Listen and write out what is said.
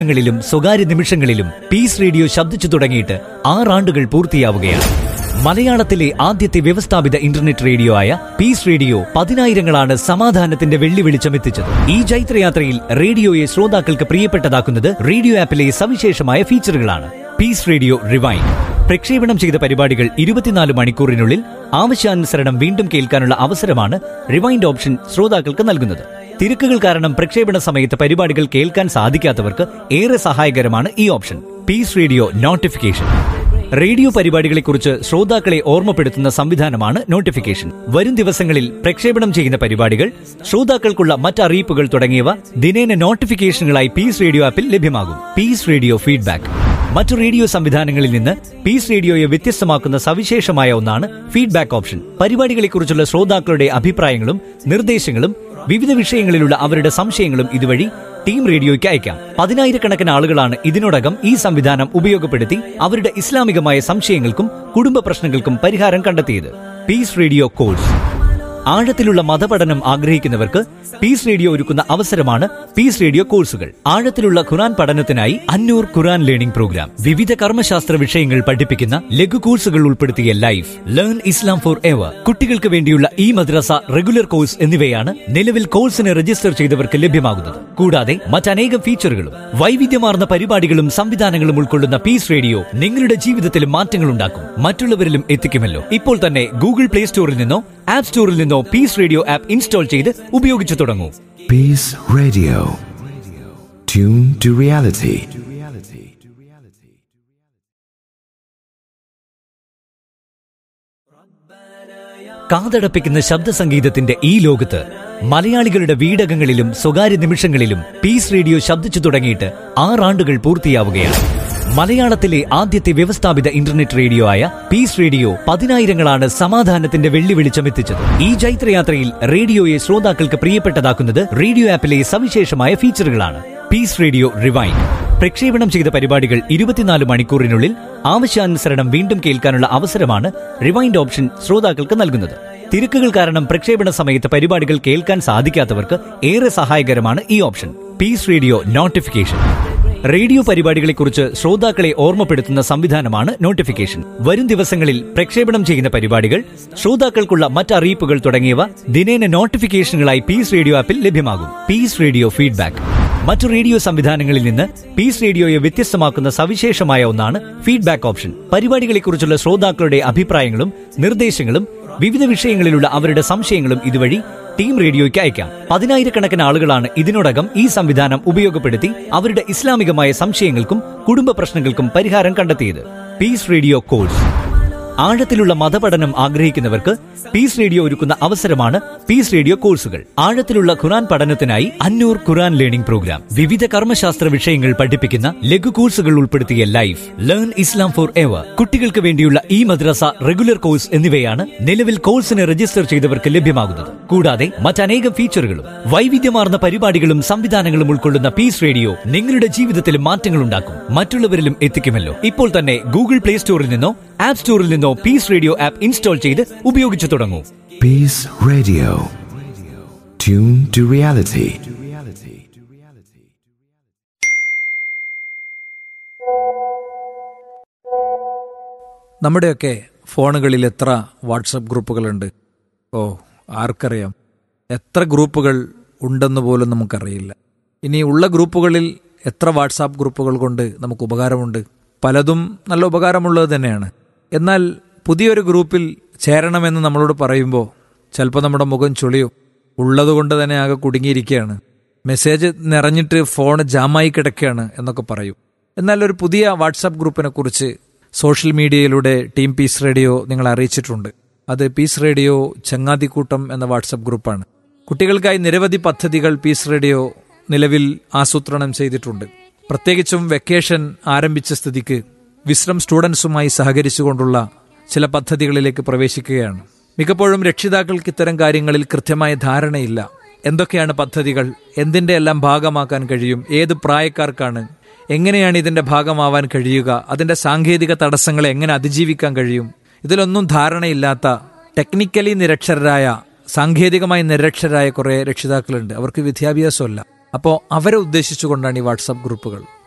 ങ്ങളിലും സ്വകാര്യ നിമിഷങ്ങളിലും piece radio ശബ്ദിച്ചു തുടങ്ങിയിട്ട് ആറാണ്ടുകൾ പൂർത്തിയാവുകയാണ് മലയാളത്തിലെ ആദ്യത്തെ വ്യവസ്ഥാപിത ഇന്റർനെറ്റ് റേഡിയോ ആയ പീസ് റേഡിയോ പതിനായിരങ്ങളാണ് സമാധാനത്തിന്റെ വെള്ളി വെളിച്ചമെത്തിച്ചത് ഈ ജൈത്രയാത്രയിൽ റേഡിയോയെ ശ്രോതാക്കൾക്ക് പ്രിയപ്പെട്ടതാക്കുന്നത് റേഡിയോ ആപ്പിലെ സവിശേഷമായ ഫീച്ചറുകളാണ് പീസ് റേഡിയോ റിവൈൻ പ്രക്ഷേപണം ചെയ്ത പരിപാടികൾ ഇരുപത്തിനാല് മണിക്കൂറിനുള്ളിൽ ആവശ്യാനുസരണം വീണ്ടും കേൾക്കാനുള്ള അവസരമാണ് റിവൈൻഡ് ഓപ്ഷൻ ശ്രോതാക്കൾക്ക് നൽകുന്നത് തിരക്കുകൾ കാരണം പ്രക്ഷേപണ സമയത്ത് പരിപാടികൾ കേൾക്കാൻ സാധിക്കാത്തവർക്ക് ഏറെ സഹായകരമാണ് ഈ option peace radio notification radio പരിപാടികളെക്കുറിച്ച് ശ്രോതാക്കളെ ഓർമ്മപ്പെടുത്തുന്ന സംവിധാനമാണ് നോട്ടിഫിക്കേഷൻ വരും ദിവസങ്ങളിൽ പ്രക്ഷേപണം ചെയ്യുന്ന പരിപാടികൾ ശ്രോതാക്കൾക്കുള്ള മറ്ററിയിപ്പുകൾ തുടങ്ങിയവ ദിനേന നോട്ടിഫിക്കേഷനുകളായി പീസ് റേഡിയോ ആപ്പിൽ ലഭ്യമാകും പീസ് റേഡിയോ ഫീഡ്ബാക്ക് മറ്റു റേഡിയോ സംവിധാനങ്ങളിൽ നിന്ന് പീസ് റേഡിയോയെ വ്യത്യസ്തമാക്കുന്ന സവിശേഷമായ ഒന്നാണ് ഫീഡ്ബാക്ക് ഓപ്ഷൻ പരിപാടികളെക്കുറിച്ചുള്ള ശ്രോതാക്കളുടെ അഭിപ്രായങ്ങളും നിർദ്ദേശങ്ങളും വിവിധ വിഷയങ്ങളിലുള്ള അവരുടെ സംശയങ്ങളും ഇതുവഴി ടീം റേഡിയോയ്ക്ക് അയക്കാം പതിനായിരക്കണക്കിന് ആളുകളാണ് ഇതിനോടകം ഈ സംവിധാനം ഉപയോഗപ്പെടുത്തി അവരുടെ ഇസ്ലാമികമായ സംശയങ്ങൾക്കും കുടുംബ പ്രശ്നങ്ങൾക്കും പരിഹാരം കണ്ടെത്തിയത് പീസ് റേഡിയോ കോഴ്സ് ആഴത്തിലുള്ള മതപഠനം ആഗ്രഹിക്കുന്നവർക്ക് പീസ് റേഡിയോ ഒരുക്കുന്ന അവസരമാണ് പീസ് റേഡിയോ കോഴ്സുകൾ ആഴത്തിലുള്ള ഖുറാൻ പഠനത്തിനായി അന്നൂർ ഖുറാൻ ലേണിംഗ് പ്രോഗ്രാം വിവിധ കർമ്മശാസ്ത്ര വിഷയങ്ങൾ പഠിപ്പിക്കുന്ന ലഘു കോഴ്സുകൾ ഉൾപ്പെടുത്തിയ life learn Islam forever കുട്ടികൾക്ക് വേണ്ടിയുള്ള ഈ മദ്രസ റെഗുലർ കോഴ്സ് എന്നിവയാണ് നിലവിൽ കോഴ്സിന് രജിസ്റ്റർ ചെയ്തവർക്ക് ലഭ്യമാകുന്നത് കൂടാതെ മറ്റനേകം ഫീച്ചറുകളും വൈവിധ്യമാർന്ന പരിപാടികളും സംവിധാനങ്ങളും ഉൾക്കൊള്ളുന്ന പീസ് റേഡിയോ നിങ്ങളുടെ ജീവിതത്തിൽ മാറ്റങ്ങൾ ഉണ്ടാക്കും മറ്റുള്ളവരിലും എത്തിക്കുമല്ലോ ഇപ്പോൾ തന്നെ ഗൂഗിൾ പ്ലേ സ്റ്റോറിൽ നിന്നോ ആപ്പ് സ്റ്റോറിൽ നിന്നോ പീസ് റേഡിയോ ആപ്പ് ഇൻസ്റ്റാൾ ചെയ്ത് ഉപയോഗിച്ചു തുടങ്ങൂ Peace Radio. Tune to reality. കാതടപ്പിക്കുന്ന ശബ്ദ സംഗീതത്തിന്റെ ഈ ലോകത്ത് മലയാളികളുടെ വീടകങ്ങളിലും സ്വകാര്യ നിമിഷങ്ങളിലും പീസ് റേഡിയോ ശബ്ദിച്ചു തുടങ്ങിയിട്ട് ആറാണ്ടുകൾ പൂർത്തിയാവുകയാണ് മലയാളത്തിലെ ആദ്യത്തെ വ്യവസ്ഥാപിത ഇന്റർനെറ്റ് റേഡിയോ ആയ പീസ് റേഡിയോ പതിനായിരങ്ങളാണ് സമാധാനത്തിന്റെ വെള്ളി വെളിച്ചമെത്തിച്ചത് ഈ ജൈത്രയാത്രയിൽ റേഡിയോയെ ശ്രോതാക്കൾക്ക് പ്രിയപ്പെട്ടതാക്കുന്നത് റേഡിയോ ആപ്പിലെ സവിശേഷമായ ഫീച്ചറുകളാണ് പീസ് റേഡിയോ റിവൈൻ പ്രക്ഷേപണം ചെയ്ത പരിപാടികൾ ഇരുപത്തിനാല് മണിക്കൂറിനുള്ളിൽ ആവശ്യാനുസരണം വീണ്ടും കേൾക്കാനുള്ള അവസരമാണ് റിവൈൻഡ് ഓപ്ഷൻ ശ്രോതാക്കൾക്ക് നൽകുന്നത് തിരക്കുകൾ കാരണം പ്രക്ഷേപണ സമയത്ത് പരിപാടികൾ കേൾക്കാൻ സാധിക്കാത്തവർക്ക് ഏറെ സഹായകരമാണ് ഈ option peace radio notification radio പരിപാടികളെക്കുറിച്ച് ശ്രോതാക്കളെ ഓർമ്മപ്പെടുത്തുന്ന സംവിധാനമാണ് നോട്ടിഫിക്കേഷൻ വരും ദിവസങ്ങളിൽ പ്രക്ഷേപണം ചെയ്യുന്ന പരിപാടികൾ ശ്രോതാക്കൾക്കുള്ള മറ്ററിയിപ്പുകൾ തുടങ്ങിയവ ദിനേന നോട്ടിഫിക്കേഷനുകളായി പീസ് റേഡിയോ ആപ്പിൽ ലഭ്യമാകും പീസ് റേഡിയോ ഫീഡ്ബാക്ക് മറ്റു റേഡിയോ സംവിധാനങ്ങളിൽ നിന്ന് പീസ് റേഡിയോയെ വ്യത്യസ്തമാക്കുന്ന സവിശേഷമായ ഒന്നാണ് ഫീഡ്ബാക്ക് ഓപ്ഷൻ പരിപാടികളെക്കുറിച്ചുള്ള ശ്രോതാക്കളുടെ അഭിപ്രായങ്ങളും നിർദ്ദേശങ്ങളും വിവിധ വിഷയങ്ങളിലുള്ള അവരുടെ സംശയങ്ങളും ഇതുവഴി ടീം റേഡിയോയ്ക്ക് അയക്കാം പതിനായിരക്കണക്കിന് ആളുകളാണ് ഇതിനോടകം ഈ സംവിധാനം ഉപയോഗപ്പെടുത്തി അവരുടെ ഇസ്ലാമികമായ സംശയങ്ങൾക്കും കുടുംബ പ്രശ്നങ്ങൾക്കും പരിഹാരം കണ്ടെത്തിയത് പീസ് റേഡിയോ കോഴ്സ് ആഴത്തിലുള്ള മതപഠനം ആഗ്രഹിക്കുന്നവർക്ക് പീസ് റേഡിയോ ഒരുക്കുന്ന അവസരമാണ് പീസ് റേഡിയോ കോഴ്സുകൾ ആഴത്തിലുള്ള ഖുറാൻ പഠനത്തിനായി അന്നൂർ ഖുറാൻ ലേണിംഗ് പ്രോഗ്രാം വിവിധ കർമ്മശാസ്ത്ര വിഷയങ്ങൾ പഠിപ്പിക്കുന്ന ലഘു കോഴ്സുകൾ ഉൾപ്പെടുത്തിയ life learn Islam forever കുട്ടികൾക്ക് വേണ്ടിയുള്ള ഈ മദ്രസ റെഗുലർ കോഴ്സ് എന്നിവയാണ് നിലവിൽ കോഴ്സിന് രജിസ്റ്റർ ചെയ്തവർക്ക് ലഭ്യമാകുന്നത് കൂടാതെ മറ്റനേകം ഫീച്ചറുകളും വൈവിധ്യമാർന്ന പരിപാടികളും സംവിധാനങ്ങളും ഉൾക്കൊള്ളുന്ന പീസ് റേഡിയോ നിങ്ങളുടെ ജീവിതത്തിൽ മാറ്റങ്ങൾ ഉണ്ടാക്കും മറ്റുള്ളവരിലും എത്തിക്കുമല്ലോ ഇപ്പോൾ തന്നെ ഗൂഗിൾ പ്ലേ സ്റ്റോറിൽ നിന്നോ ആപ്പ് സ്റ്റോറിൽ നിന്നോ പീസ് റേഡിയോ ആപ്പ് ഇൻസ്റ്റാൾ ചെയ്ത് ഉപയോഗിച്ചു തുടങ്ങൂ Peace Radio. Tune to reality. നമ്മുടെയൊക്കെ ഫോണുകളിൽ എത്ര വാട്സപ്പ് ഗ്രൂപ്പുകളുണ്ട് ഓ ആർക്കറിയാം എത്ര ഗ്രൂപ്പുകൾ ഉണ്ടെന്ന് പോലും നമുക്കറിയില്ല ഇനി ഉള്ള ഗ്രൂപ്പുകളിൽ എത്ര വാട്സാപ്പ് ഗ്രൂപ്പുകൾ കൊണ്ട് നമുക്ക് ഉപകാരമുണ്ട് പലതും നല്ല ഉപകാരമുള്ളത് തന്നെയാണ് എന്നാൽ പുതിയൊരു ഗ്രൂപ്പിൽ ചേരണമെന്ന് നമ്മളോട് പറയുമ്പോൾ ചിലപ്പോൾ നമ്മുടെ മുഖം ചുളിയും ഉള്ളതുകൊണ്ട് തന്നെ ആകെ കുടുങ്ങിയിരിക്കുകയാണ് മെസ്സേജ് നിറഞ്ഞിട്ട് ഫോൺ ജാമായി കിടക്കുകയാണ് എന്നൊക്കെ പറയും എന്നാൽ ഒരു പുതിയ വാട്സാപ്പ് ഗ്രൂപ്പിനെ കുറിച്ച് സോഷ്യൽ മീഡിയയിലൂടെ ടീം പീസ് റേഡിയോ നിങ്ങളെ അറിയിച്ചിട്ടുണ്ട് അത് പീസ് റേഡിയോ ചങ്ങാതിക്കൂട്ടം എന്ന വാട്സാപ്പ് ഗ്രൂപ്പാണ് കുട്ടികൾക്കായി നിരവധി പദ്ധതികൾ പീസ് റേഡിയോ നിലവിൽ ആസൂത്രണം ചെയ്തിട്ടുണ്ട് പ്രത്യേകിച്ചും വെക്കേഷൻ ആരംഭിച്ച സ്ഥിതിക്ക് വിശ്രം സ്റ്റുഡൻസുമായി സഹകരിച്ചുകൊണ്ടുള്ള ചില പദ്ധതികളിലേക്ക് പ്രവേശിക്കുകയാണ് മിക്കപ്പോഴും രക്ഷിതാക്കൾക്ക് ഇത്തരം കാര്യങ്ങളിൽ കൃത്യമായ ധാരണയില്ല എന്തൊക്കെയാണ് പദ്ധതികൾ എന്തിന്റെ എല്ലാം ഭാഗമാക്കാൻ കഴിയും ഏത് പ്രായക്കാർക്കാണ് എങ്ങനെയാണ് ഇതിന്റെ ഭാഗമാവാൻ കഴിയുക അതിന്റെ സാങ്കേതിക തടസ്സങ്ങളെ എങ്ങനെ അതിജീവിക്കാൻ കഴിയും ഇതിലൊന്നും ധാരണയില്ലാത്ത ടെക്നിക്കലി നിരക്ഷരരായ സാങ്കേതികമായി നിരക്ഷരായ കുറെ രക്ഷിതാക്കളുണ്ട് അവർക്ക് വിദ്യാഭ്യാസമല്ല അപ്പോൾ അവരെ ഉദ്ദേശിച്ചുകൊണ്ടാണ് ഈ വാട്സാപ്പ് ഗ്രൂപ്പുകൾ